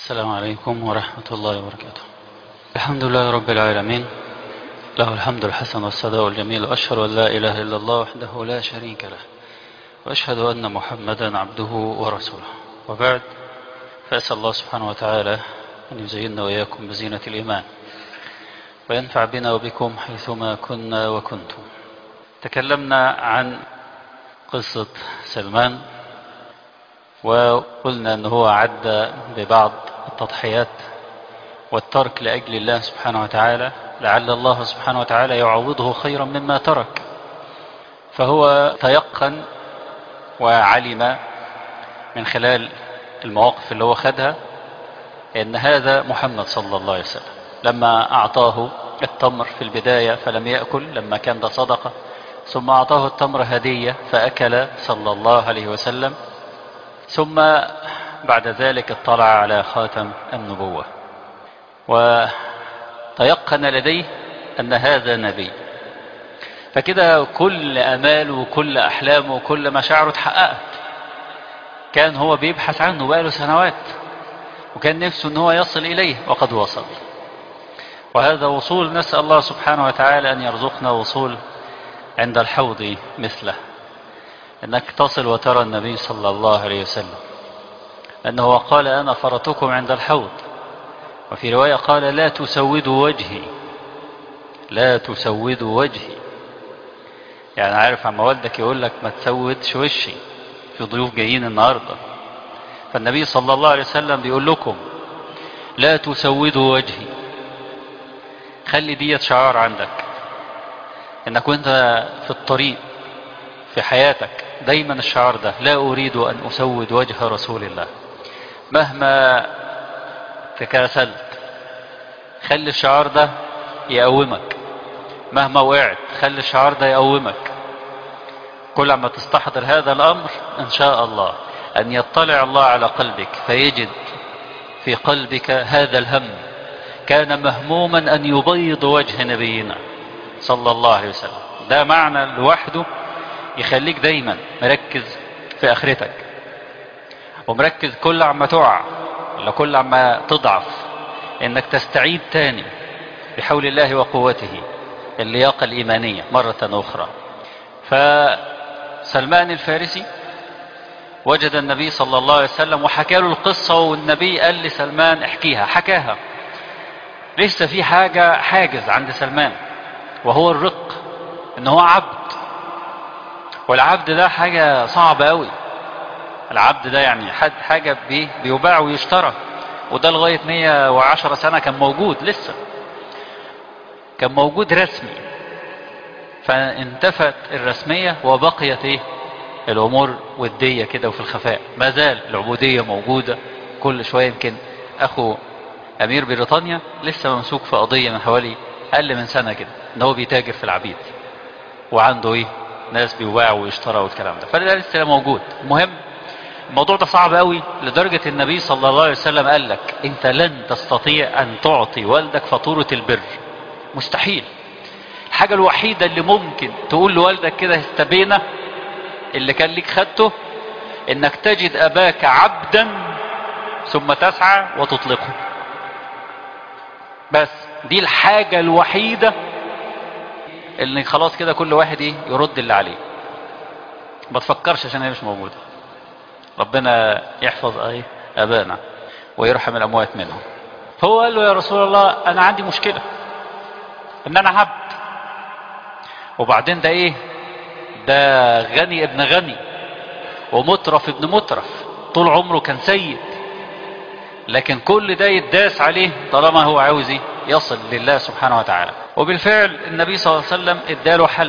السلام عليكم ورحمة الله وبركاته الحمد لله رب العالمين له الحمد الحسن والصداء الجميل وأشهد أن لا إله إلا الله وحده لا شريك له وأشهد أن محمدا عبده ورسوله وبعد فأسأل الله سبحانه وتعالى أن يزيننا وإياكم بزينة الإيمان وينفع بنا وبكم حيثما كنا وكنتم تكلمنا عن قصة سلمان وقلنا أنه هو عد ببعض التضحيات والترك لأجل الله سبحانه وتعالى لعل الله سبحانه وتعالى يعوضه خيرا مما ترك فهو تيقن وعلم من خلال المواقف اللي هو خدها ان هذا محمد صلى الله عليه وسلم لما اعطاه التمر في البداية فلم يأكل لما كان ده صدقة ثم اعطاه التمر هدية فأكل صلى الله عليه وسلم ثم بعد ذلك اطلع على خاتم النبوة وتيقن لديه أن هذا نبي فكده كل أماله وكل أحلامه وكل مشاعره اتحققت كان هو بيبحث عنه بقاله سنوات وكان نفسه أن هو يصل إليه وقد وصل وهذا وصول نسأل الله سبحانه وتعالى أن يرزقنا وصول عند الحوض مثله أنك تصل وترى النبي صلى الله عليه وسلم أنه قال أنا فرطكم عند الحوض وفي رواية قال لا تسودوا وجهي لا تسودوا وجهي يعني عارف عما والدك يقول لك ما تسودش وشي في ضيوف جايين النهاردة فالنبي صلى الله عليه وسلم بيقول لكم لا تسودوا وجهي خلي ديت شعار عندك انك وانت في الطريق في حياتك دايما الشعار ده لا اريد ان اسود وجه رسول الله مهما تكاسلت خلي الشعار ده يقومك مهما وقعت خلي الشعار ده يقومك كل ما تستحضر هذا الامر ان شاء الله ان يطلع الله على قلبك فيجد في قلبك هذا الهم كان مهموما ان يبيض وجه نبينا صلى الله عليه وسلم ده معنى لوحده يخليك دايما مركز في اخرتك ومركز كل عما تقع ولا كل عما تضعف انك تستعيد تاني بحول الله وقوته اللياقة الإيمانية مرة أخرى فسلمان الفارسي وجد النبي صلى الله عليه وسلم وحكى له القصة والنبي قال لسلمان احكيها حكاها لسه في حاجة حاجز عند سلمان وهو الرق ان هو عبد والعبد ده حاجة صعبة قوي العبد ده يعني حد حاجة بيباع ويشترى وده لغاية 110 سنة كان موجود لسه كان موجود رسمي فانتفت الرسمية وبقيت ايه الامور ودية كده وفي الخفاء ما زال العبودية موجودة كل شوية يمكن اخو امير بريطانيا لسه ممسوك في قضية من حوالي اقل من سنة كده ان هو بيتاجر في العبيد وعنده ايه ناس بيباعوا ويشتروا والكلام ده فده لسه موجود المهم الموضوع ده صعب قوي لدرجة النبي صلى الله عليه وسلم قال لك انت لن تستطيع ان تعطي والدك فاتورة البر مستحيل الحاجة الوحيدة اللي ممكن تقول لوالدك كده استبينا اللي كان ليك خدته انك تجد اباك عبدا ثم تسعى وتطلقه بس دي الحاجة الوحيدة اللي خلاص كده كل واحد ايه يرد اللي عليه ما تفكرش عشان هي مش موجودة ربنا يحفظ ايه ابانا ويرحم الاموات منهم فهو قال له يا رسول الله انا عندي مشكلة ان انا عبد وبعدين ده ايه ده غني ابن غني ومترف ابن مترف طول عمره كان سيد لكن كل ده يداس عليه طالما هو عاوز ايه يصل لله سبحانه وتعالى وبالفعل النبي صلى الله عليه وسلم اداله حل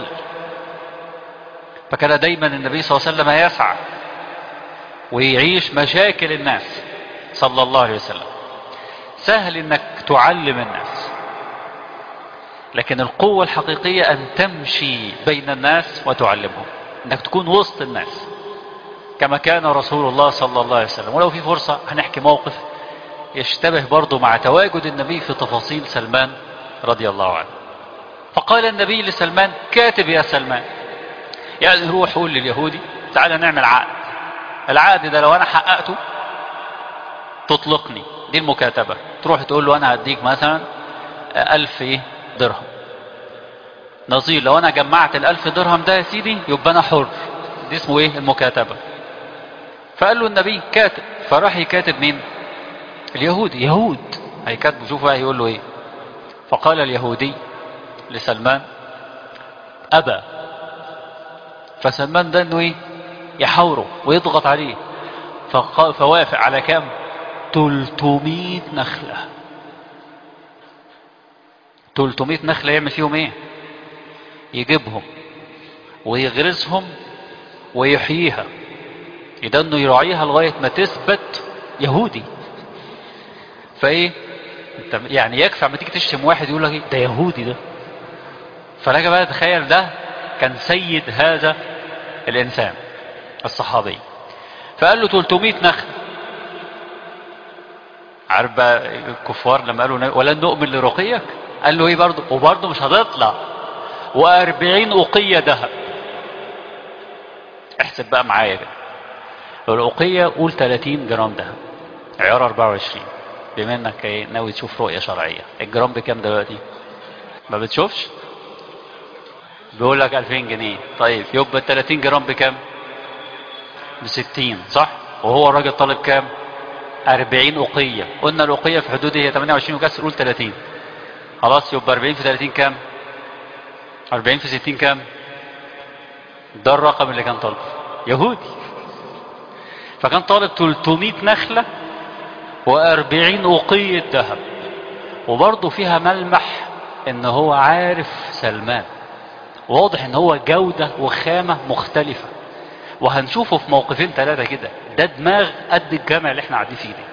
فكان دايما النبي صلى الله عليه وسلم يسعى ويعيش مشاكل الناس صلى الله عليه وسلم سهل انك تعلم الناس لكن القوة الحقيقية أن تمشي بين الناس وتعلمهم أنك تكون وسط الناس كما كان رسول الله صلى الله عليه وسلم ولو في فرصة هنحكي موقف يشتبه برضه مع تواجد النبي في تفاصيل سلمان رضي الله عنه فقال النبي لسلمان كاتب يا سلمان يعني روح قول لليهودي تعالى نعمل عقد العقد ده لو أنا حققته تطلقني دي المكاتبة تروح تقول له انا هديك مثلا الف ايه درهم نظير لو انا جمعت الالف درهم ده يا سيدي يبقى انا حر دي اسمه ايه المكاتبة فقال له النبي كاتب فراح يكاتب مين اليهودي يهود هيكاتبه شوف بقى يقول له ايه فقال اليهودي لسلمان ابى فسلمان ده انه ايه يحاوره ويضغط عليه فقال فوافق على كام 300 نخلة 300 نخلة يعمل فيهم ايه يجيبهم ويغرسهم ويحييها إذا انه يراعيها لغاية ما تثبت يهودي فايه انت يعني يكفي عم تيجي تشتم واحد يقول لك ايه ده يهودي ده فلك بقى تخيل ده كان سيد هذا الانسان الصحابي فقال له 300 نخل عارف بقى الكفار لما قالوا ولن نؤمن لرقيك قال له ايه برضه وبرضه مش هتطلع وأربعين أقية ذهب احسب بقى معايا كده الأقية قول 30 جرام ذهب عيار 24 بما انك ايه ناوي تشوف رؤية شرعية الجرام بكام دلوقتي ما بتشوفش بيقول لك 2000 جنيه طيب يبقى 30 جرام بكام ب 60 صح وهو الراجل طالب كام 40 أقية قلنا الأقية في حدود هي 28 وكسر قول 30 خلاص يبقى 40 في 30 كام 40 في 60 كام ده الرقم اللي كان طالبه يهودي فكان طالب 300 نخلة و40 أقية ذهب وبرضه فيها ملمح ان هو عارف سلمان واضح ان هو جودة وخامة مختلفة وهنشوفه في موقفين ثلاثة كده ده دماغ قد الجامع اللي احنا قاعدين فيه ده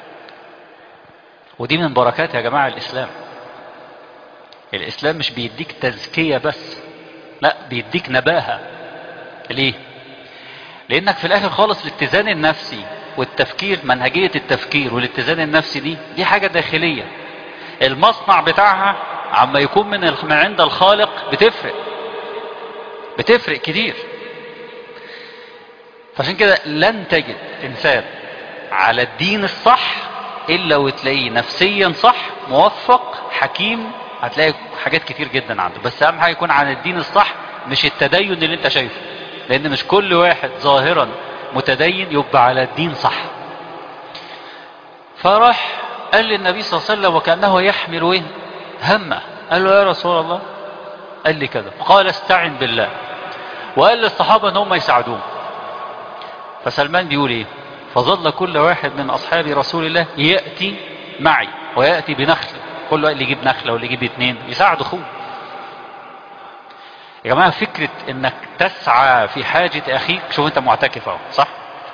ودي من بركات يا جماعة الإسلام الإسلام مش بيديك تزكية بس لا بيديك نباهة ليه لأنك في الآخر خالص الاتزان النفسي والتفكير منهجية التفكير والاتزان النفسي دي دي حاجة داخلية المصنع بتاعها عما يكون من من عند الخالق بتفرق بتفرق كتير فعشان كده لن تجد إنسان على الدين الصح إلا وتلاقيه نفسيا صح موفق حكيم هتلاقي حاجات كتير جدا عنده بس أهم حاجة يكون عن الدين الصح مش التدين اللي انت شايفه لأن مش كل واحد ظاهرا متدين يبقى على الدين صح فراح قال للنبي صلى الله عليه وسلم وكأنه يحمل ايه همه قال له يا رسول الله قال لي كذا قال استعن بالله وقال للصحابة ان هم يساعدوه فسلمان بيقول ايه فظل كل واحد من اصحاب رسول الله يأتي معي ويأتي بنخل كل واحد اللي يجيب نخلة واللي يجيب اتنين يساعد اخوه يا جماعة فكرة انك تسعى في حاجة اخيك شوف انت معتكف اهو صح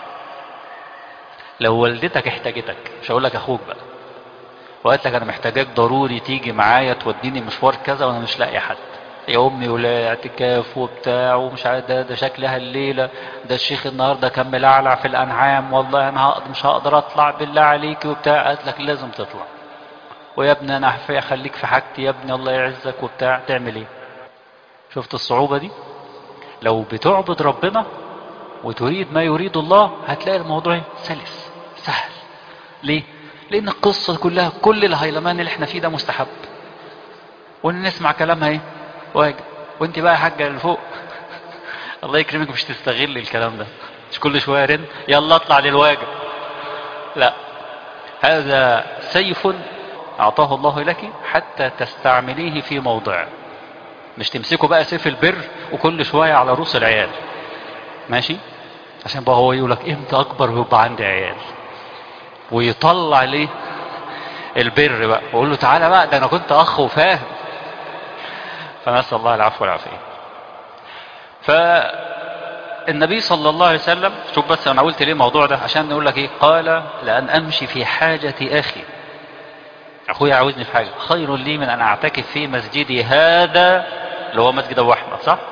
لو والدتك احتاجتك مش هقول لك اخوك بقى وقالت لك انا محتاجاك ضروري تيجي معايا توديني مشوار كذا وانا مش لاقي حد يا امي ولا اعتكاف وبتاع ومش عارف ده ده شكلها الليله ده الشيخ النهارده كان ملعلع في الانعام والله انا هقدر مش هقدر اطلع بالله عليك وبتاع قالت لك لازم تطلع ويا ابني انا اخليك في حاجتي يا ابني الله يعزك وبتاع تعمل ايه شفت الصعوبه دي لو بتعبد ربنا وتريد ما يريد الله هتلاقي الموضوع سلس سهل ليه لان القصة كلها كل الهيلمان اللي احنا فيه ده مستحب وان نسمع كلامها ايه واجب وانت بقى يا حاجة اللي فوق الله يكرمك مش تستغل الكلام ده مش كل شوية رن يلا اطلع للواجب لا هذا سيف اعطاه الله لك حتى تستعمليه في موضع مش تمسكه بقى سيف البر وكل شوية على رؤوس العيال ماشي عشان بقى هو يقول لك امتى اكبر ويبقى عندي عيال ويطلع ليه البر بقى ويقول له تعالى بقى ده انا كنت اخ وفاهم فنسال الله العفو والعافيه فالنبي صلى الله عليه وسلم شوف بس انا قلت ليه الموضوع ده عشان نقول لك ايه قال لان امشي في حاجه اخي اخويا عاوزني في حاجه خير لي من ان اعتكف في مسجدي هذا اللي هو مسجد ابو احمد صح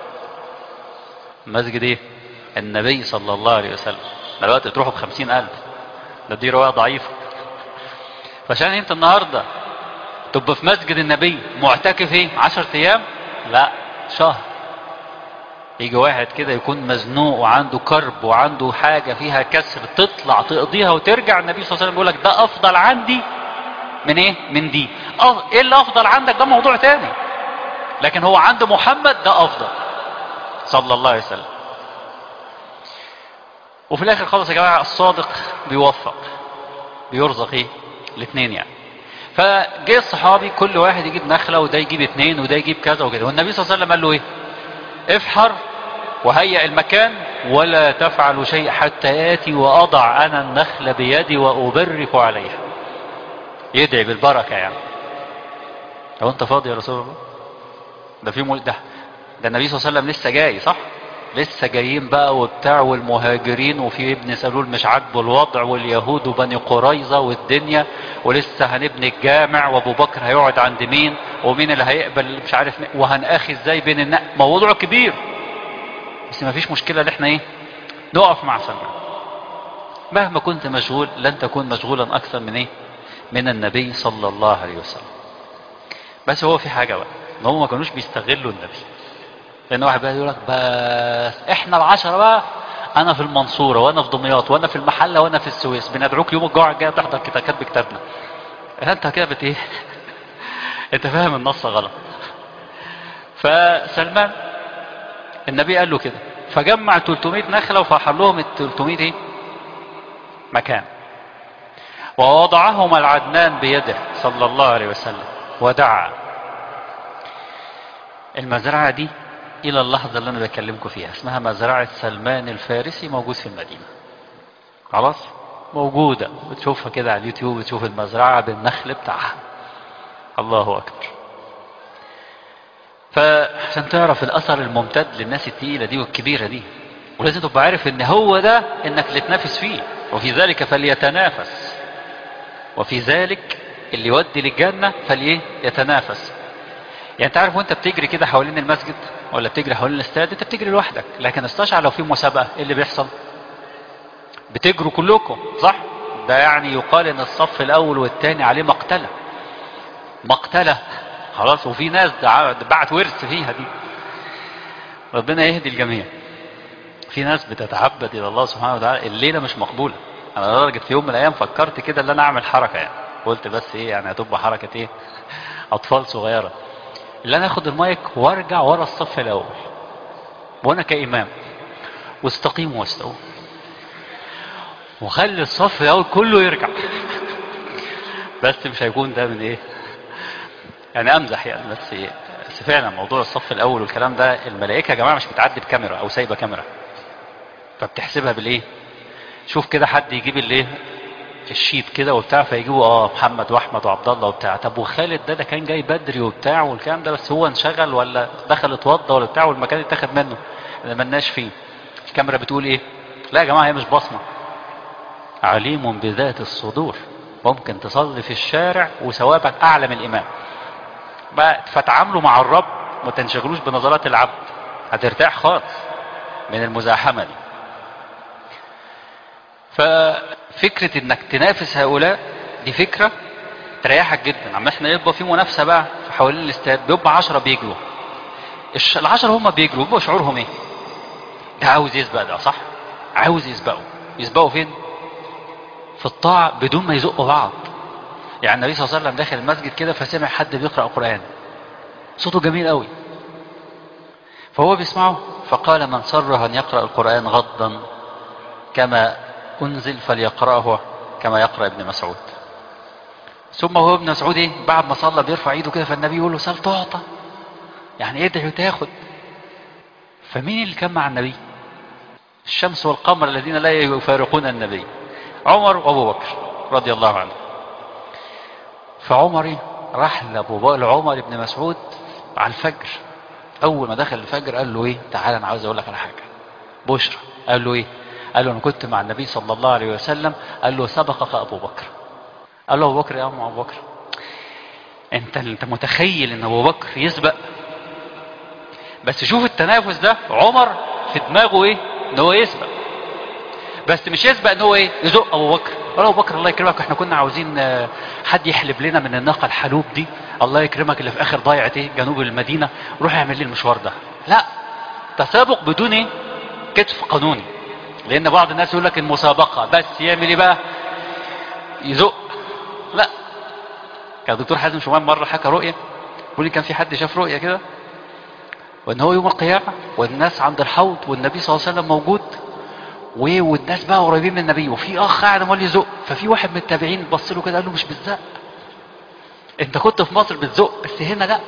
مسجد ايه النبي صلى الله عليه وسلم دلوقتي تروحوا بخمسين ألف ده دي رواية ضعيفة فعشان انت النهاردة تبقى في مسجد النبي معتكف ايه عشر ايام لا شهر يجي واحد كده يكون مزنوق وعنده كرب وعنده حاجة فيها كسر تطلع تقضيها وترجع النبي صلى الله عليه وسلم يقول لك ده افضل عندي من ايه من دي أه ايه اللي افضل عندك ده موضوع تاني لكن هو عند محمد ده افضل صلى الله عليه وسلم وفي الاخر خالص يا جماعه الصادق بيوفق بيرزق ايه الاثنين يعني فجه الصحابي كل واحد يجيب نخله وده يجيب اثنين وده يجيب كذا وكده والنبي صلى الله عليه وسلم قال له ايه افحر وهيئ المكان ولا تفعل شيء حتى ياتي واضع انا النخل بيدي وابرك عليها يدعي بالبركه يعني لو انت فاضي يا رسول الله ده في مل... ده ده النبي صلى الله عليه وسلم لسه جاي صح لسه جايين بقى وبتاع والمهاجرين وفي ابن سلول مش عاجبه الوضع واليهود وبني قريظة والدنيا ولسه هنبني الجامع وابو بكر هيقعد عند مين ومين اللي هيقبل مش عارف مين وهنأخي ازاي بين الناس موضوع كبير بس ما فيش مشكلة ان احنا ايه نقف مع سلمان مهما كنت مشغول لن تكون مشغولا اكثر من ايه من النبي صلى الله عليه وسلم بس هو في حاجة بقى ان هم ما كانوش بيستغلوا النبي لان واحد بقى يقول لك بس احنا العشرة بقى انا في المنصورة وانا في دمياط وانا في المحلة وانا في السويس بندعوك يوم الجمعة الجاية تحضر كتاب كتابنا انت كده بت ايه انت فاهم النص غلط فسلمان النبي قال له كده فجمع 300 نخلة وفحر لهم ال 300 ايه مكان ووضعهما العدنان بيده صلى الله عليه وسلم ودعا المزرعة دي إلى اللحظة اللي أنا بكلمكم فيها اسمها مزرعة سلمان الفارسي موجود في المدينة خلاص موجودة بتشوفها كده على اليوتيوب بتشوف المزرعة بالنخل بتاعها الله أكبر فعشان تعرف الأثر الممتد للناس التقيلة دي والكبيرة دي ولازم تبقى عارف ان هو ده انك اللي تنافس فيه وفي ذلك فليتنافس وفي ذلك اللي يودي للجنة فليه يتنافس يعني انت عارف وانت بتجري كده حوالين المسجد ولا بتجري حوالين الاستاد انت بتجري لوحدك لكن استشعر لو في مسابقة ايه اللي بيحصل بتجروا كلكم صح ده يعني يقال ان الصف الاول والثاني عليه مقتلة مقتلة خلاص وفي ناس بعت ورث فيها دي ربنا يهدي الجميع في ناس بتتعبد الى الله سبحانه وتعالى الليله مش مقبوله انا لدرجه في يوم من الايام فكرت كده ان انا اعمل حركه يعني قلت بس ايه يعني هتبقى حركه ايه اطفال صغيره اللي انا اخد المايك وارجع ورا الصف الاول وانا كامام واستقيم واستووا وخلي الصف الاول كله يرجع بس مش هيكون ده من ايه يعني امزح يعني بس إيه؟ بس فعلا موضوع الصف الاول والكلام ده الملائكه يا جماعه مش بتعدي بكاميرا او سايبه كاميرا فبتحسبها بالايه شوف كده حد يجيب الايه الشيت كده وبتاع فيجيبوا اه محمد واحمد وعبد الله وبتاع طب وخالد ده ده كان جاي بدري وبتاع والكلام ده بس هو انشغل ولا دخل اتوضى ولا بتاع والمكان اتاخد منه اللي ملناش فيه الكاميرا بتقول ايه لا يا جماعه هي مش بصمه عليم بذات الصدور ممكن تصلي في الشارع وثوابك اعلى من الامام بقى فتعاملوا مع الرب ما تنشغلوش بنظرات العبد هترتاح خالص من المزاحمه دي ففكرة انك تنافس هؤلاء دي فكرة تريحك جدا عم احنا يبقى في منافسة بقى في حوالين الاستاد بيبقى عشرة بيجروا الش- العشرة هم بيجروا بيبقوا شعورهم ايه ده عاوز يسبق ده صح عاوز يسبقوا يسبقوا فين في الطاعة بدون ما يزقوا بعض يعني النبي صلى الله عليه وسلم داخل المسجد كده فسمع حد بيقرأ قرآن صوته جميل قوي فهو بيسمعه فقال من سره أن يقرأ القرآن غضا كما أنزل فليقرأه كما يقرأ ابن مسعود ثم هو ابن مسعود ايه بعد ما صلى بيرفع ايده كده فالنبي يقول له سل تعطى يعني ادعي وتاخد فمين اللي كان مع النبي الشمس والقمر الذين لا يفارقون النبي عمر وابو بكر رضي الله عنه فعمر إيه؟ راح لابو بكر لعمر بن مسعود على الفجر اول ما دخل الفجر قال له ايه تعالى انا عاوز اقول لك على حاجه بشرى قال له ايه قال له انا كنت مع النبي صلى الله عليه وسلم قال له سبقك ابو بكر قال له ابو بكر يا ام ابو بكر انت انت متخيل ان ابو بكر يسبق بس شوف التنافس ده عمر في دماغه ايه ان هو يسبق بس مش يسبق ان هو ايه يزق ابو بكر قال ابو بكر الله يكرمك احنا كنا عاوزين آه، حد يحلب لنا من الناقه الحلوب دي الله يكرمك اللي في اخر ضيعه ايه جنوب المدينه روح اعمل لي المشوار ده لا تسابق بدون ايه كتف قانوني لان بعض الناس يقول لك المسابقة بس يعمل ايه بقى يزق لا كان دكتور حازم شمال مرة حكى رؤية بيقول لي كان في حد شاف رؤية كده وان هو يوم القيامة والناس عند الحوض والنبي صلى الله عليه وسلم موجود و- والناس بقى قريبين من النبي وفي اخ قاعد عمال يزق ففي واحد من التابعين بص له كده قال له مش بتزق انت كنت في مصر بتزق بس هنا لا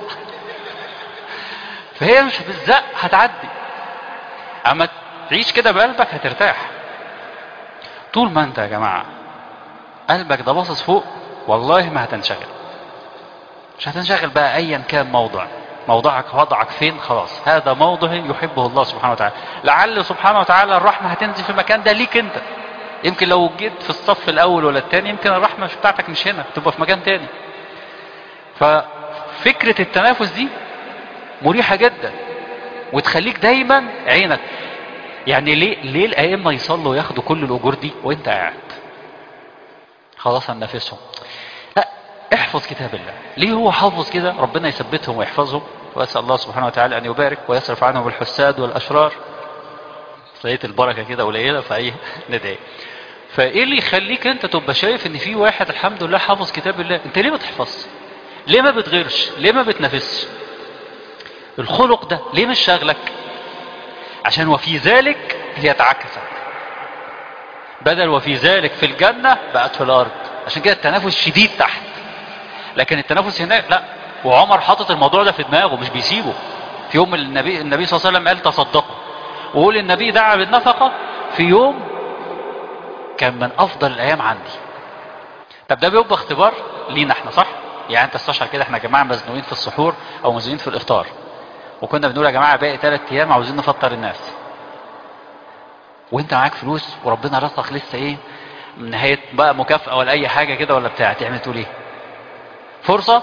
فهي مش بالزق هتعدي اما تعيش كده بقلبك هترتاح طول ما انت يا جماعة قلبك ده باصص فوق والله ما هتنشغل مش هتنشغل بقى ايا كان موضع موضعك وضعك فين خلاص هذا موضع يحبه الله سبحانه وتعالى لعل سبحانه وتعالى الرحمة هتنزل في المكان ده ليك انت يمكن لو جيت في الصف الاول ولا الثاني يمكن الرحمة مش بتاعتك مش هنا تبقى في مكان تاني ففكرة التنافس دي مريحة جدا وتخليك دايما عينك يعني ليه ليه الائمه يصلوا وياخدوا كل الاجور دي وانت قاعد خلاص هننافسهم لا احفظ كتاب الله ليه هو حافظ كده ربنا يثبتهم ويحفظهم واسال الله سبحانه وتعالى ان يبارك ويصرف عنهم الحساد والاشرار لقيت البركه كده قليله فايه ندعي فايه اللي يخليك انت تبقى شايف ان في واحد الحمد لله حافظ كتاب الله انت ليه ما تحفظش ليه ما بتغيرش ليه ما بتنافسش الخلق ده ليه مش شاغلك عشان وفي ذلك ليتعكسك بدل وفي ذلك في الجنة بقت في الأرض عشان كده التنافس شديد تحت لكن التنافس هناك لا وعمر حاطط الموضوع ده في دماغه مش بيسيبه في يوم النبي النبي صلى الله عليه وسلم قال تصدقوا وقول النبي دعا بالنفقة في يوم كان من أفضل الأيام عندي طب ده بيبقى اختبار لينا احنا صح؟ يعني انت استشعر كده احنا يا جماعه مزنوقين في السحور او مزنوقين في الافطار وكنا بنقول يا جماعه باقي ثلاث ايام عاوزين نفطر الناس وانت معاك فلوس وربنا رزقك لسه ايه من نهايه بقى مكافاه ولا اي حاجه كده ولا بتاع تعمل تقول ايه فرصه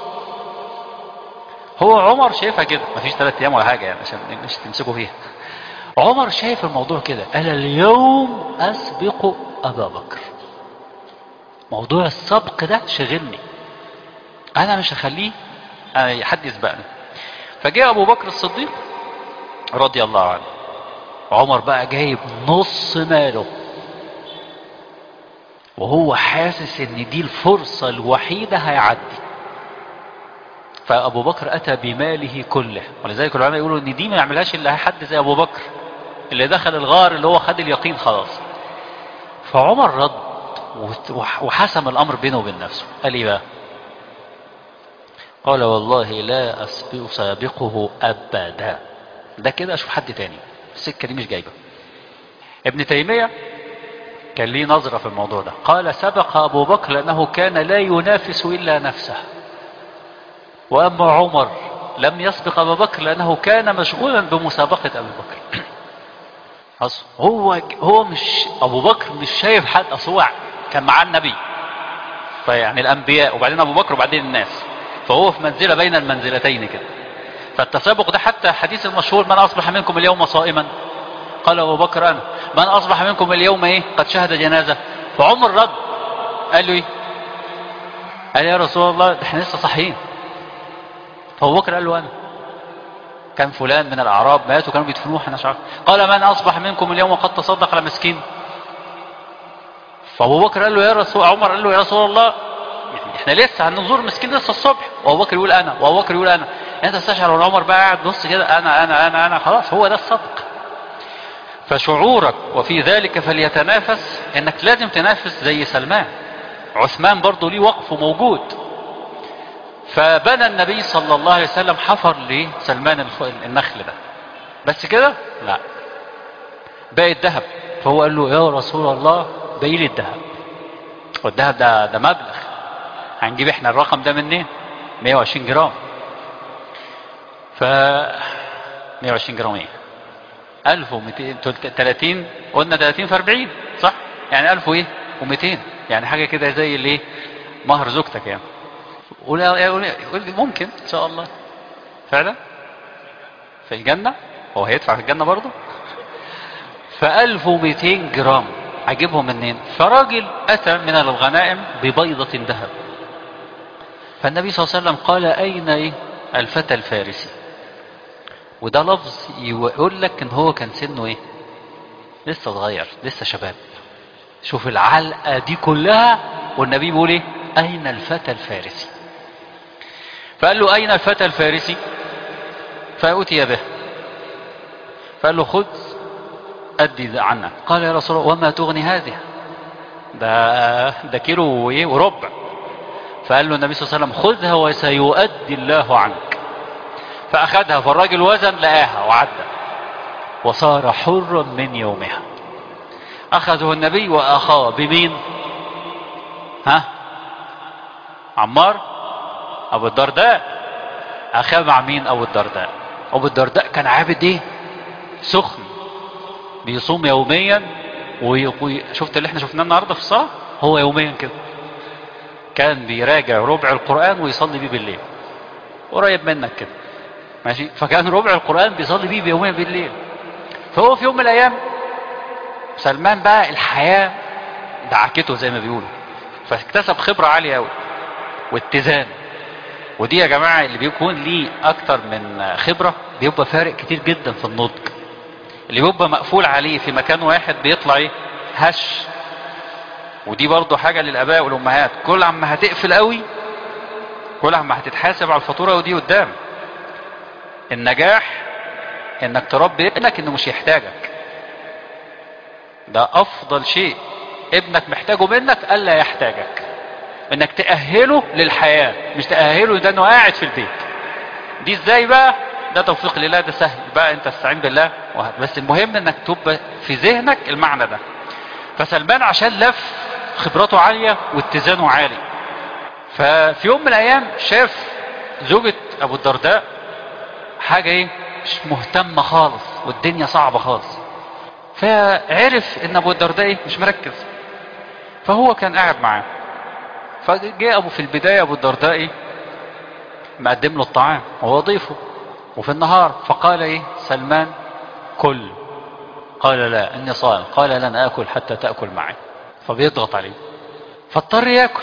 هو عمر شايفها كده مفيش ثلاث ايام ولا حاجه يعني عشان مش تمسكوا فيها عمر شايف الموضوع كده قال اليوم اسبق ابا بكر موضوع السبق ده شغلني انا مش هخليه حد يسبقني فجاء ابو بكر الصديق رضي الله عنه عمر بقى جايب نص ماله وهو حاسس ان دي الفرصة الوحيدة هيعدي فابو بكر اتى بماله كله ولذلك العلماء يقولوا ان دي ما يعملهاش الا حد زي ابو بكر اللي دخل الغار اللي هو خد اليقين خلاص فعمر رد وحسم الامر بينه وبين نفسه قال ايه بقى قال والله لا أسبق سابقه أبدا ده كده أشوف حد تاني السكة دي مش جايبة ابن تيمية كان ليه نظرة في الموضوع ده قال سبق أبو بكر لأنه كان لا ينافس إلا نفسه وأما عمر لم يسبق أبو بكر لأنه كان مشغولا بمسابقة أبو بكر أصل هو هو مش أبو بكر مش شايف حد أصل هو كان معاه النبي فيعني الأنبياء وبعدين أبو بكر وبعدين الناس فهو في منزلة بين المنزلتين كده فالتسابق ده حتى حديث المشهور من أصبح منكم اليوم صائما قال أبو بكر أنا من أصبح منكم اليوم إيه قد شهد جنازة فعمر رد قال له إيه قال يا رسول الله ده احنا لسه صحيين فأبو بكر قال له أنا كان فلان من الأعراب مات وكانوا بيدفنوه احنا شعر قال من أصبح منكم اليوم قد تصدق على مسكين فأبو بكر قال له يا رسول عمر قال له يا رسول الله احنا لسه هنزور مسكين لسه الصبح وابو بكر يقول انا وابو بكر يقول انا انت تستشعر وان عمر بقى قاعد بص كده انا انا انا انا خلاص هو ده الصدق فشعورك وفي ذلك فليتنافس انك لازم تنافس زي سلمان عثمان برضه ليه وقف موجود فبنى النبي صلى الله عليه وسلم حفر لسلمان النخل ده بس كده لا باقي الذهب فهو قال له يا رسول الله باقي لي الذهب والذهب ده ده مبلغ هنجيب احنا الرقم ده منين 120 جرام ف 120 جرام ايه 1200 30 قلنا 30 في 40 صح يعني 1000 وايه و200 يعني حاجه كده زي الايه مهر زوجتك يعني ممكن ان شاء الله فعلا في الجنه هو هيدفع في الجنه برضه ف 1200 جرام هجيبهم منين فراجل اتى من الغنائم ببيضه ذهب فالنبي صلى الله عليه وسلم قال أين إيه؟ الفتى الفارسي وده لفظ يقول لك ان هو كان سنه ايه لسه صغير لسه شباب شوف العلقة دي كلها والنبي بيقول ايه اين الفتى الفارسي فقال له اين الفتى الفارسي فأتي به فقال له خذ أدي عنك قال يا رسول الله وما تغني هذه ده ده كيلو وايه وربع فقال له النبي صلى الله عليه وسلم خذها وسيؤدي الله عنك فأخذها فالراجل وزن لقاها وعدى وصار حرا من يومها أخذه النبي وأخاه بمين ها عمار أبو الدرداء أخاه مع مين أبو الدرداء أبو الدرداء كان عابد إيه سخن بيصوم يوميا وي... شفت اللي احنا شفناه النهارده في الصلاة هو يوميا كده كان بيراجع ربع القرآن ويصلي بيه بالليل قريب منك كده ماشي فكان ربع القرآن بيصلي بيه يوميا بالليل فهو في يوم من الأيام سلمان بقى الحياة دعكته زي ما بيقولوا فاكتسب خبرة عالية قوي واتزان ودي يا جماعة اللي بيكون ليه أكتر من خبرة بيبقى فارق كتير جدا في النضج اللي بيبقى مقفول عليه في مكان واحد بيطلع ايه هش ودي برضو حاجة للآباء والأمهات كل عما هتقفل قوي كل عما هتتحاسب على الفاتورة ودي قدام النجاح انك تربي ابنك انه مش يحتاجك ده افضل شيء ابنك محتاجه منك الا يحتاجك انك تأهله للحياة مش تأهله ده انه قاعد في البيت دي ازاي بقى ده توفيق لله ده سهل بقى انت استعين بالله وهد. بس المهم انك تبقى في ذهنك المعنى ده فسلمان عشان لف خبرته عالية واتزانه عالي ففي يوم من الايام شاف زوجة ابو الدرداء حاجة ايه مش مهتمة خالص والدنيا صعبة خالص فعرف ان ابو الدرداء ايه مش مركز فهو كان قاعد معاه فجاء ابو في البداية ابو الدرداء ايه مقدم له الطعام وهو ضيفه وفي النهار فقال ايه سلمان كل قال لا اني صائم قال لن اكل حتى تاكل معي فبيضغط عليه فاضطر ياكل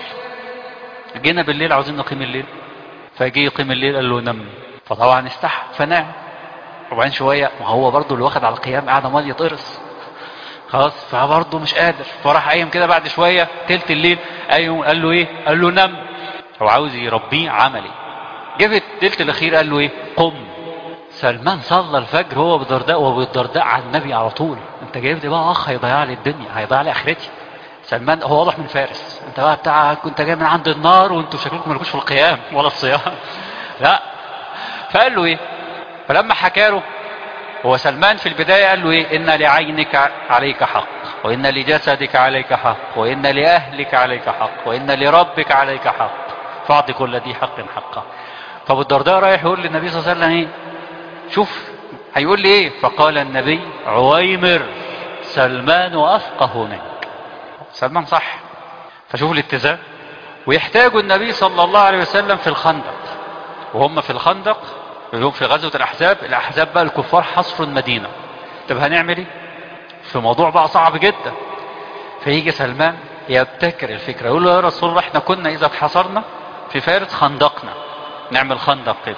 جينا بالليل عاوزين نقيم الليل فجي يقيم الليل قال له نم فطبعا استحى فنام وبعدين شويه وهو برضه اللي واخد على القيام قاعد عمال يطرس خلاص فبرضه مش قادر فراح قايم كده بعد شويه تلت الليل قايم قال له ايه قال له نم هو عاوز يربيه عملي جه في التلت الاخير قال له ايه قم سلمان صلى الفجر هو بالدرداء وابو الدرداء على النبي على طول انت جايب لي بقى اخ هيضيع لي الدنيا هيضيع لي اخرتي سلمان هو واضح من فارس انت بقى بتاع كنت جاي من عند النار وانتوا شكلكم مالكوش في القيام ولا الصيام لا فقال له ايه فلما حكى له هو سلمان في البداية قال له ايه ان لعينك عليك حق وان لجسدك عليك حق وان لاهلك عليك حق وان لربك عليك حق فاعط كل ذي حق حقه فابو الدرداء رايح يقول للنبي صلى الله عليه وسلم ايه شوف هيقول لي ايه فقال النبي عويمر سلمان افقه منك سلمان صح فشوف الاتزان ويحتاج النبي صلى الله عليه وسلم في الخندق وهم في الخندق اللي هم في غزوة الأحزاب الأحزاب بقى الكفار حصروا المدينة طب هنعمل ايه في موضوع بقى صعب جدا فيجي سلمان يبتكر الفكرة يقول له يا رسول الله احنا كنا إذا اتحصرنا في فارس خندقنا نعمل خندق كده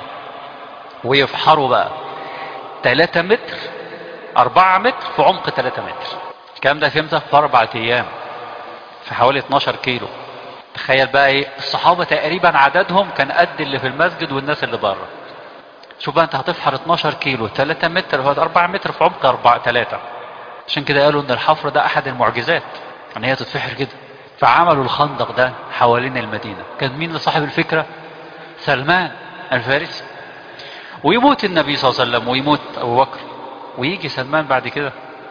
ويفحروا بقى 3 متر 4 متر في عمق 3 متر الكلام ده في امتى في اربع ايام في حوالي 12 كيلو تخيل بقى ايه الصحابة تقريبا عددهم كان قد اللي في المسجد والناس اللي بره شوف بقى انت هتفحر 12 كيلو 3 متر هو 4 متر في عمق 4 3 عشان كده قالوا ان الحفر ده احد المعجزات ان هي تتفحر كده فعملوا الخندق ده حوالين المدينة كان مين اللي صاحب الفكرة سلمان الفارسي ويموت النبي صلى الله عليه وسلم ويموت ابو بكر ويجي سلمان بعد كده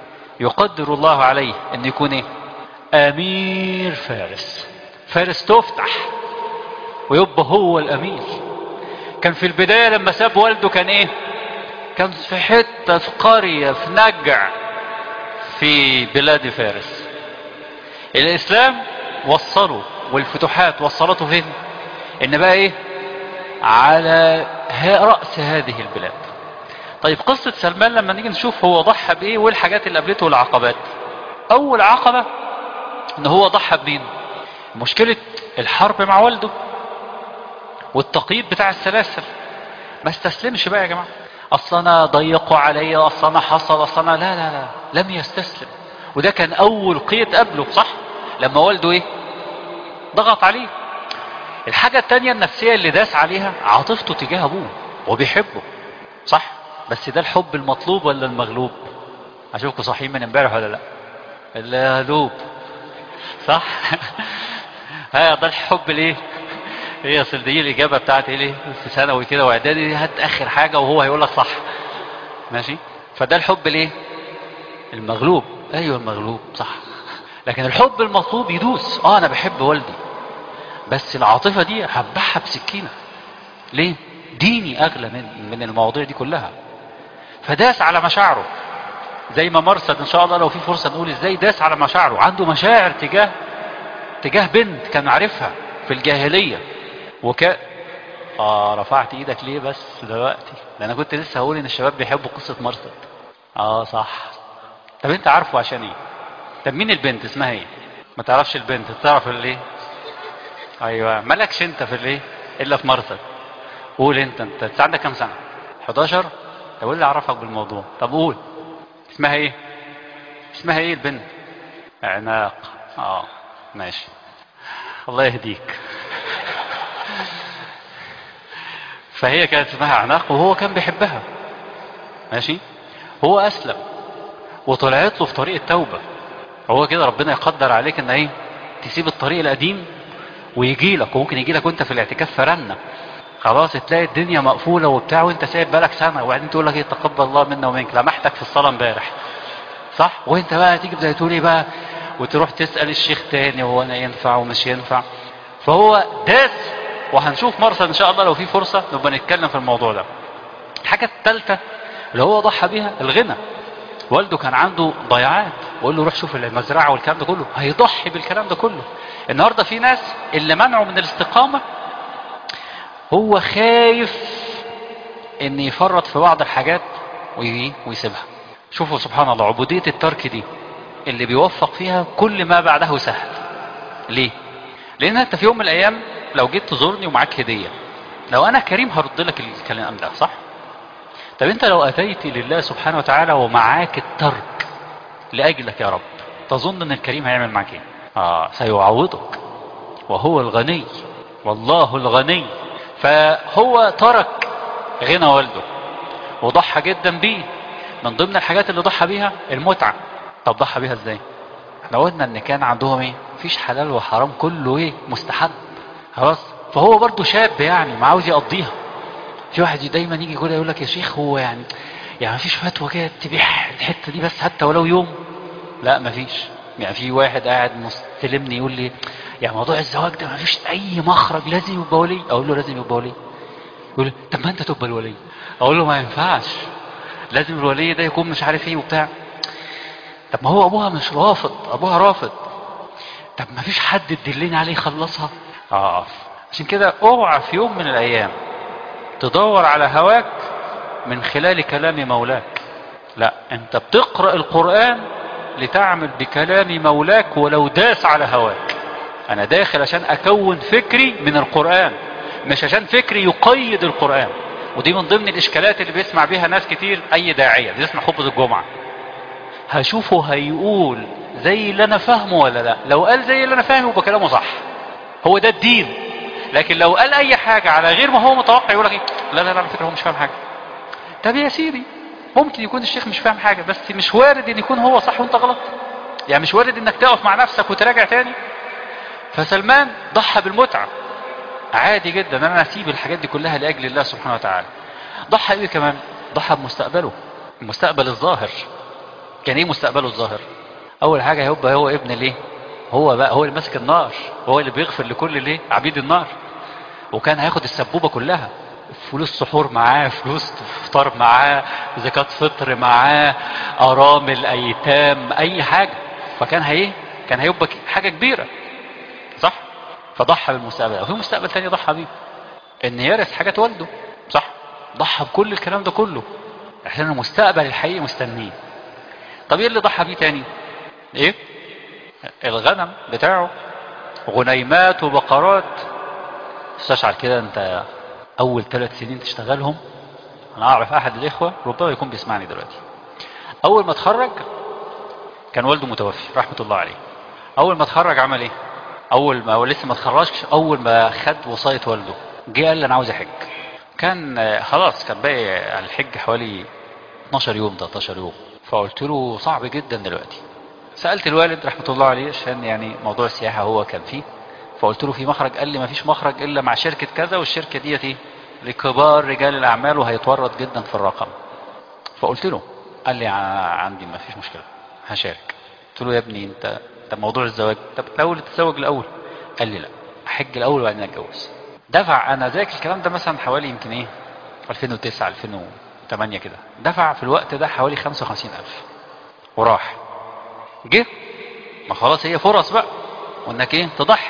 يقدر الله عليه ان يكون ايه امير فارس فارس تفتح ويبقى هو الامير كان في البداية لما ساب والده كان ايه كان في حتة في قرية في نجع في بلاد فارس الاسلام وصله والفتوحات وصلته فين ان بقى ايه على رأس هذه البلاد طيب قصة سلمان لما نيجي نشوف هو ضحى بايه والحاجات اللي قابلته والعقبات اول عقبة ان هو ضحى بمين مشكلة الحرب مع والده والتقييد بتاع السلاسل ما استسلمش بقى يا جماعة اصل انا ضيقوا علي اصل انا حصل اصل انا لا لا لا لم يستسلم وده كان اول قيد قبله صح لما والده ايه ضغط عليه الحاجة التانية النفسية اللي داس عليها عاطفته تجاه ابوه وبيحبه صح بس ده الحب المطلوب ولا المغلوب اشوفكم صاحيين من امبارح ولا لا المغلوب صح ها ده الحب ليه هي اصل دي الاجابه بتاعت ايه ليه في ثانوي كده واعدادي هات اخر حاجه وهو هيقول لك صح ماشي فده الحب ليه المغلوب ايوه المغلوب صح لكن الحب المطلوب يدوس اه انا بحب والدي بس العاطفه دي هبعها بسكينه ليه ديني اغلى من من المواضيع دي كلها فداس على مشاعره زي ما مرصد ان شاء الله لو في فرصه نقول ازاي داس على مشاعره عنده مشاعر تجاه تجاه بنت كان عارفها في الجاهليه وك اه رفعت ايدك ليه بس دلوقتي ده انا كنت لسه هقول ان الشباب بيحبوا قصه مرصد اه صح طب انت عارفه عشان ايه طب مين البنت اسمها ايه ما تعرفش البنت تعرف الايه ايوه مالكش انت في الايه الا في مرصد قول انت انت انت عندك كام سنه 11 طب قول لي اعرفك بالموضوع طب قول اسمها ايه اسمها ايه البنت عناق اه ماشي الله يهديك فهي كانت اسمها عناق وهو كان بيحبها ماشي هو اسلم وطلعت له في طريق التوبه هو كده ربنا يقدر عليك ان ايه تسيب الطريق القديم ويجي لك وممكن يجي لك وانت في الاعتكاف فرنة خلاص تلاقي الدنيا مقفوله وبتاع وانت سايب بالك سنه وبعدين تقول لك ايه تقبل الله منا ومنك لمحتك في الصلاه امبارح صح وانت بقى تيجي زي تقول ايه بقى وتروح تسال الشيخ تاني وهو انا ينفع ومش ينفع فهو داس وهنشوف مرسل ان شاء الله لو في فرصه نبقى نتكلم في الموضوع ده الحاجه الثالثه اللي هو ضحى بيها الغنى والده كان عنده ضيعات وقال له روح شوف المزرعه والكلام ده كله هيضحي بالكلام ده كله النهارده في ناس اللي منعه من الاستقامه هو خايف ان يفرط في بعض الحاجات ويسيبها شوفوا سبحان الله عبوديه الترك دي اللي بيوفق فيها كل ما بعده سهل ليه لان انت في يوم من الايام لو جيت تزورني ومعاك هديه لو انا كريم هرد لك الكلام ده صح طب انت لو اتيت لله سبحانه وتعالى ومعاك الترك لاجلك يا رب تظن ان الكريم هيعمل معاك ايه اه سيعوضك وهو الغني والله الغني فهو ترك غنى والده وضحى جدا بيه من ضمن الحاجات اللي ضحى بيها المتعة طب ضحى بيها ازاي احنا قلنا ان كان عندهم ايه مفيش حلال وحرام كله ايه مستحب خلاص فهو برضو شاب يعني ما عاوز يقضيها في واحد دايما يجي يقول يقول لك يا شيخ هو يعني يعني مفيش فتوى كده تبيح الحته دي بس حتى ولو يوم لا مفيش يعني في واحد قاعد مستلمني يقول لي يعني موضوع الزواج ده مفيش اي مخرج لازم يبقى ولي اقول له لازم يبقى ولي يقول لي طب ما انت تبقى الولي اقول له ما ينفعش لازم الولي ده يكون مش عارف ايه وبتاع طب ما هو ابوها مش رافض ابوها رافض طب ما فيش حد تدلني عليه يخلصها اه عشان كده اوعى في يوم من الايام تدور على هواك من خلال كلام مولاك لا انت بتقرأ القرآن لتعمل بكلام مولاك ولو داس على هواك انا داخل عشان اكون فكري من القرآن مش عشان فكري يقيد القرآن ودي من ضمن الاشكالات اللي بيسمع بيها ناس كتير اي داعية بيسمع خطبة الجمعة هشوفه هيقول زي اللي انا فاهمه ولا لا لو قال زي اللي انا فاهمه يبقى كلامه صح هو ده الدين لكن لو قال اي حاجة على غير ما هو متوقع يقول لك ايه لا لا لا على فكرة هو مش فاهم حاجة طب يا سيدي ممكن يكون الشيخ مش فاهم حاجة بس مش وارد ان يكون هو صح وانت غلط يعني مش وارد انك تقف مع نفسك وتراجع تاني فسلمان ضحى بالمتعة عادي جدا انا اسيب الحاجات دي كلها لاجل الله سبحانه وتعالى ضحى ايه كمان ضحى بمستقبله المستقبل الظاهر كان ايه مستقبله الظاهر اول حاجة هيبقى هو ابن ليه هو بقى هو اللي ماسك النار هو اللي بيغفر لكل ليه عبيد النار وكان هياخد السبوبة كلها فلوس سحور معاه فلوس فطار معاه زكاة فطر معاه أرامل أيتام أي حاجة فكان هي كان هيبقى حاجة كبيرة صح فضحى بالمستقبل وفي مستقبل تاني ضحى بيه ان يرث حاجات والده صح ضحى بكل الكلام ده كله عشان المستقبل الحقيقي مستنيه طب ايه اللي ضحى بيه تاني ايه الغنم بتاعه غنيمات وبقرات استشعر كده انت اول ثلاث سنين تشتغلهم انا اعرف احد الاخوه ربما يكون بيسمعني دلوقتي اول ما اتخرج كان والده متوفي رحمه الله عليه اول ما اتخرج عمل ايه اول ما هو لسه ما اتخرجش اول ما خد وصايه والده جه قال لي انا عاوز احج كان آه، خلاص كان باقي على الحج حوالي 12 يوم 13 يوم فقلت له صعب جدا دلوقتي سالت الوالد رحمه الله عليه عشان يعني موضوع السياحه هو كان فيه فقلت له في مخرج قال لي ما فيش مخرج الا مع شركه كذا والشركه ديت ايه لكبار رجال الاعمال وهيتورط جدا في الرقم فقلت له قال لي ع- عندي ما فيش مشكله هشارك قلت له يا ابني انت طب موضوع الزواج طب الاول تتزوج الاول قال لي لا احج الاول وبعدين اتجوز دفع انا ذاك الكلام ده مثلا حوالي يمكن ايه 2009 2008 كده دفع في الوقت ده حوالي 55000 وراح جه ما خلاص هي فرص بقى وانك ايه تضحي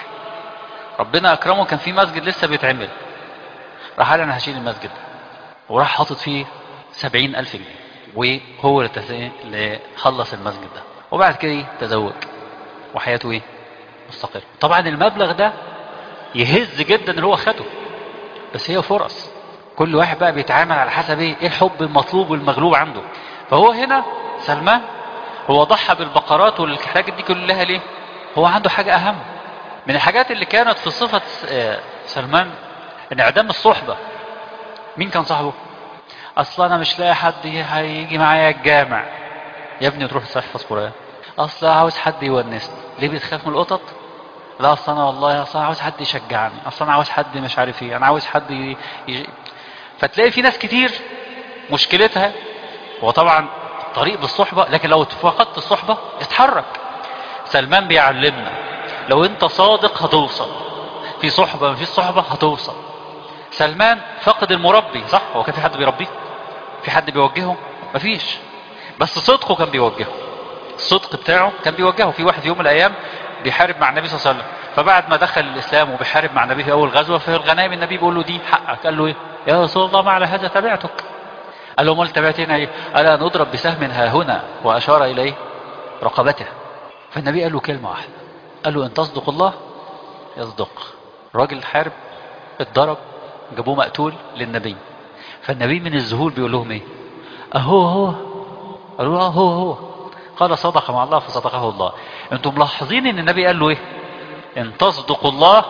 ربنا اكرمه كان في مسجد لسه بيتعمل راح قال انا هشيل المسجد ده وراح حاطط فيه سبعين ألف جنيه وهو اللي تس- اللي خلص المسجد ده وبعد كده ايه تزوج وحياته ايه مستقرة طبعا المبلغ ده يهز جدا اللي هو خده بس هي فرص كل واحد بقى بيتعامل على حسب ايه ايه الحب المطلوب والمغلوب عنده فهو هنا سلمان هو ضحى بالبقرات والحاجات دي كلها ليه هو عنده حاجة اهم من الحاجات اللي كانت في صفة آه، سلمان انعدام الصحبة مين كان صاحبه اصلا انا مش لاقي حد هيجي معايا الجامع يا ابني تروح تحفظ قرآن اصلا عاوز حد يونسني ليه بتخاف من القطط لا اصلا انا والله اصلا عاوز حد يشجعني اصلا انا عاوز حد مش عارف ايه انا عاوز حد ي... ي... فتلاقي في ناس كتير مشكلتها هو طبعا طريق بالصحبة لكن لو فقدت الصحبة اتحرك سلمان بيعلمنا لو انت صادق هتوصل في صحبة ما فيش صحبة هتوصل سلمان فقد المربي صح هو كان في حد بيربيه في حد بيوجهه مفيش بس صدقه كان بيوجهه الصدق بتاعه كان بيوجهه في واحد في يوم من الايام بيحارب مع النبي صلى الله عليه وسلم فبعد ما دخل الاسلام وبيحارب مع النبي في اول غزوه في الغنائم النبي بيقول له دي حقك قال له ايه يا رسول الله ما على هذا تبعتك قال له امال تبعتنا ايه الا نضرب بسهم ها هنا واشار اليه رقبته فالنبي قال له كلمه واحده قال له ان تصدق الله يصدق راجل حارب اتضرب جابوه مقتول للنبي فالنبي من الذهول بيقول لهم ايه اهو هو قالوا له آه هو هو قال صدق مع الله فصدقه الله انتم ملاحظين ان النبي قال له ايه ان تصدق الله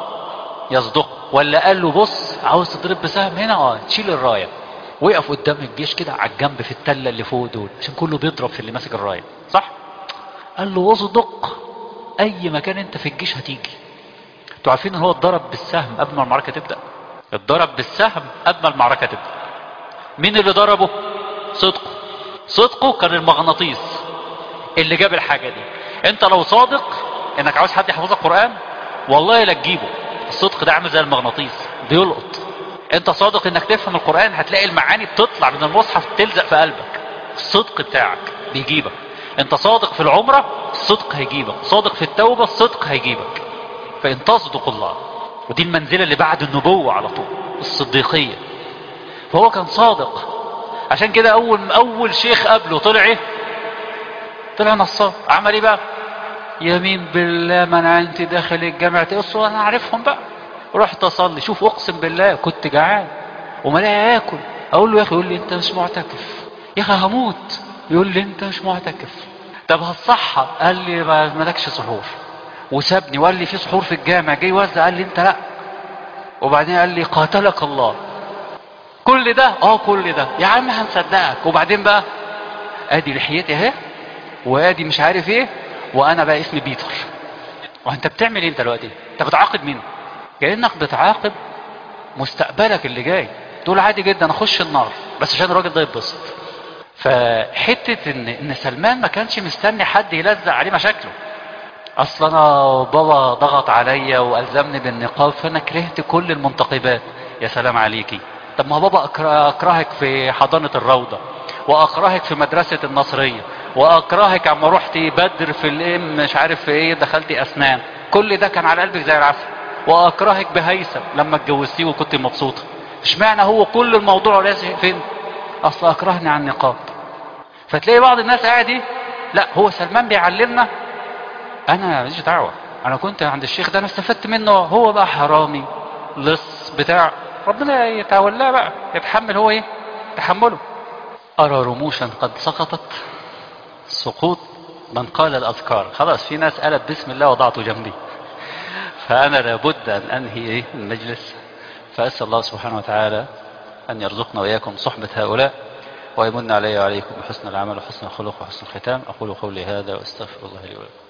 يصدق ولا قال له بص عاوز تضرب بسهم هنا اه تشيل الرايه وقف قدام الجيش كده على الجنب في التله اللي فوق دول عشان كله بيضرب في اللي ماسك الرايه صح قال له اصدق اي مكان انت في الجيش هتيجي انتوا عارفين ان هو اتضرب بالسهم قبل ما المعركه تبدا اتضرب بالسهم قبل ما المعركه تبدا مين اللي ضربه صدقه صدقه كان المغناطيس اللي جاب الحاجه دي انت لو صادق انك عاوز حد يحفظك قران والله لا تجيبه الصدق ده عامل زي المغناطيس بيلقط انت صادق انك تفهم القران هتلاقي المعاني بتطلع من المصحف تلزق في قلبك الصدق بتاعك بيجيبك انت صادق في العمره الصدق هيجيبك صادق في التوبه الصدق هيجيبك فان تصدق الله ودي المنزله اللي بعد النبوه على طول الصديقيه فهو كان صادق عشان كده اول اول شيخ قبله طلع ايه طلع نصاب عمل ايه بقى يمين بالله ما انا انت داخل الجامع تقصوا انا عارفهم بقى رحت اصلي شوف اقسم بالله كنت جعان وما لاقي اكل اقول له يا اخي يقول لي انت مش معتكف يا اخي هموت يقول لي انت مش معتكف طب هتصحى قال لي ما مالكش سحور وسابني وقال لي في سحور في الجامع جاي يوزع قال لي انت لا وبعدين قال لي قاتلك الله كل ده اه كل ده يا عم هنصدقك وبعدين بقى ادي لحيتي اهي وادي مش عارف ايه وانا بقى اسمي بيتر وانت بتعمل ايه انت دلوقتي انت بتعاقب مين كانك بتعاقب مستقبلك اللي جاي تقول عادي جدا اخش النار بس عشان الراجل ده يتبسط فحته ان ان سلمان ما كانش مستني حد يلزق عليه مشاكله اصلا انا بابا ضغط عليا والزمني بالنقاب فانا كرهت كل المنتقبات يا سلام عليكي طب ما بابا أكره- اكرهك في حضانه الروضه واكرهك في مدرسه النصريه واكرهك عما رحتي بدر في الام مش عارف في ايه دخلتي اسنان كل ده كان على قلبك زي العسل واكرهك بهيثم لما اتجوزتيه وكنت مبسوطه اشمعنى هو كل الموضوع لازق فين اصل اكرهني عن النقاب فتلاقي بعض الناس قاعد ايه لا هو سلمان بيعلمنا انا ماليش دعوه انا كنت عند الشيخ ده انا استفدت منه هو بقى حرامي لص بتاع ربنا يتولاه بقى يتحمل هو ايه تحمله أرى رموشا قد سقطت سقوط من قال الأذكار خلاص في ناس قالت بسم الله وضعته جنبي فأنا لابد أن أنهي المجلس فأسأل الله سبحانه وتعالى أن يرزقنا وإياكم صحبة هؤلاء ويمن علي وعليكم بحسن العمل وحسن الخلق وحسن الختام أقول قولي هذا وأستغفر الله لي ولكم